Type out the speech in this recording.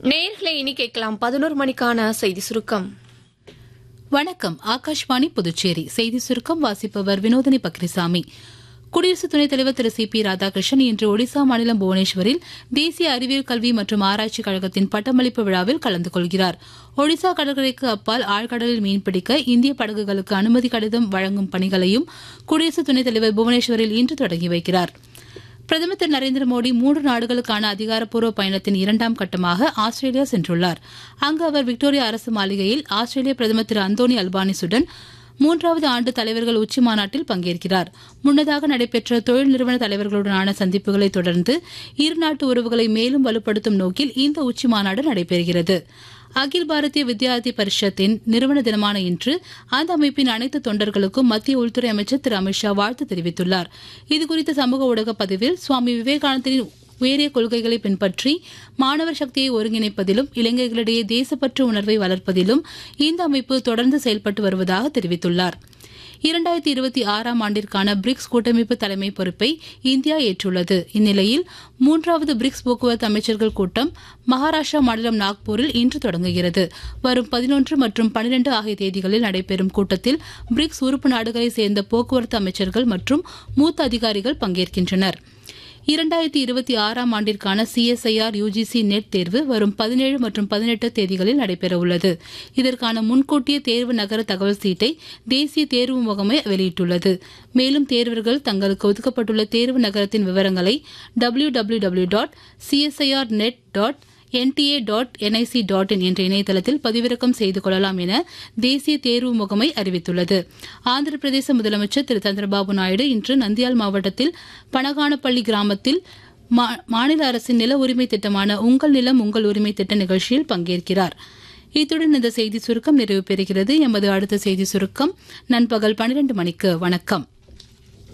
நேர்களை இனி கேட்கலாம் பதினோரு மணிக்கான செய்தி சுருக்கம் வணக்கம் ஆகாஷ்வாணி புதுச்சேரி செய்தி சுருக்கம் வாசிப்பவர் வினோதினி பக்ரிசாமி குடியரசு துணைத் தலைவர் திரு சி பி ராதாகிருஷ்ணன் இன்று ஒடிசா மாநிலம் புவனேஸ்வரில் தேசிய அறிவியல் கல்வி மற்றும் ஆராய்ச்சி கழகத்தின் பட்டமளிப்பு விழாவில் கலந்து கொள்கிறார் ஒடிசா கடற்கரைக்கு அப்பால் ஆழ்கடலில் மீன்பிடிக்க இந்திய படகுகளுக்கு அனுமதி கடிதம் வழங்கும் பணிகளையும் குடியரசு துணைத் தலைவர் புவனேஸ்வரில் இன்று தொடங்கி வைக்கிறார் பிரதமர் திரு நரேந்திர மோடி மூன்று நாடுகளுக்கான அதிகாரப்பூர்வ பயணத்தின் இரண்டாம் கட்டமாக ஆஸ்திரேலியா சென்றுள்ளார் அங்கு அவர் விக்டோரியா அரசு மாளிகையில் ஆஸ்திரேலிய பிரதமர் திரு அந்தோனி அல்பானிசுடன் மூன்றாவது ஆண்டு தலைவர்கள் உச்சி மாநாட்டில் பங்கேற்கிறார் முன்னதாக நடைபெற்ற தொழில் நிறுவன தலைவர்களுடனான சந்திப்புகளை தொடர்ந்து இரு நாட்டு உறவுகளை மேலும் வலுப்படுத்தும் நோக்கில் இந்த உச்சி மாநாடு நடைபெறுகிறது அகில் பாரதிய வித்யார்த்தி பரிஷத்தின் நிறுவன தினமான இன்று அந்த அமைப்பின் அனைத்து தொண்டர்களுக்கும் மத்திய உள்துறை அமைச்சர் திரு அமித்ஷா வாழ்த்து தெரிவித்துள்ளார் இதுகுறித்த சமூக ஊடக பதிவில் சுவாமி விவேகானந்தரின் உயரிய கொள்கைகளை பின்பற்றி மாணவர் சக்தியை ஒருங்கிணைப்பதிலும் இளைஞர்களிடையே தேசப்பற்று உணர்வை வளர்ப்பதிலும் இந்த அமைப்பு தொடர்ந்து செயல்பட்டு வருவதாக தெரிவித்துள்ளார் இரண்டாயிரத்தி இருபத்தி ஆறாம் ஆண்டிற்கான பிரிக்ஸ் கூட்டமைப்பு தலைமை பொறுப்பை இந்தியா ஏற்றுள்ளது இந்நிலையில் மூன்றாவது பிரிக்ஸ் போக்குவரத்து அமைச்சர்கள் கூட்டம் மகாராஷ்டிரா மாநிலம் நாக்பூரில் இன்று தொடங்குகிறது வரும் பதினொன்று மற்றும் பனிரெண்டு ஆகிய தேதிகளில் நடைபெறும் கூட்டத்தில் பிரிக்ஸ் உறுப்பு நாடுகளைச் சேர்ந்த போக்குவரத்து அமைச்சர்கள் மற்றும் மூத்த அதிகாரிகள் பங்கேற்கின்றனர் இரண்டாயிரத்தி இருபத்தி ஆறாம் ஆண்டிற்கான சிஎஸ்ஐஆர் யுஜிசி நெட் தேர்வு வரும் பதினேழு மற்றும் பதினெட்டு தேதிகளில் நடைபெறவுள்ளது இதற்கான முன்கூட்டிய தேர்வு நகர தகவல் சீட்டை தேசிய தேர்வு முகமை வெளியிட்டுள்ளது மேலும் தேர்வர்கள் தங்களுக்கு ஒதுக்கப்பட்டுள்ள தேர்வு நகரத்தின் விவரங்களை W W W dot CSIR net dot NTA dot NIC dot in என்ற இணையதளத்தில் பதிவிறக்கம் செய்து கொள்ளலாம் என தேசிய தேர்வு முகமை அறிவித்துள்ளது ஆந்திர பிரதேச முதலமைச்சர் திரு சந்திரபாபு நாயுடு இன்று நந்தியால் மாவட்டத்தில் பனகானப்பள்ளி கிராமத்தில் மாநில அரசின் நில உரிமை திட்டமான உங்கள் நிலம் உங்கள் உரிமை திட்ட நிகழ்ச்சியில் பங்கேற்கிறார் இத்துடன் இந்த செய்தி சுருக்கம் நிறைவு பெறுகிறது எமது அடுத்த செய்தி சுருக்கம் நண்பகல் பனிரெண்டு மணிக்கு வணக்கம்